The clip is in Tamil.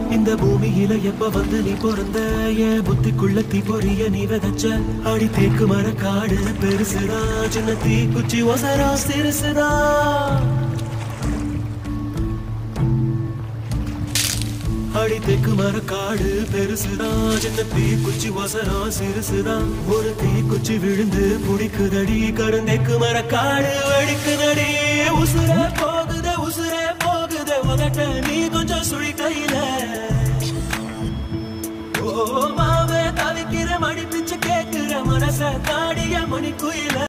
இந்த பூமியில எப்ப வந்து நீ பிறந்த என் புத்திக்குள்ள தீ பொறிய நீ விதைச்ச அடி தேக்கு மர காடு பெருசுதா சின்ன தீ குச்சி ஒசரா சிறுசுதா அடி தெக்கு மர காடு பெருசுதா சின்ன தீ குச்சி ஒசரா சிறுசுதா ஒரு தீ குச்சி விழுந்து புடிக்குதடி கருந்தெக்கு மர காடு வெடிக்குதடி உசுர போகுத உசுர போகுத உதட்ட நீ கொஞ்சம் சுழி கையில ஓ மாவே தவிக்கிற மணி பிச்சு கேக்குற மனச தாடிய மணி குயில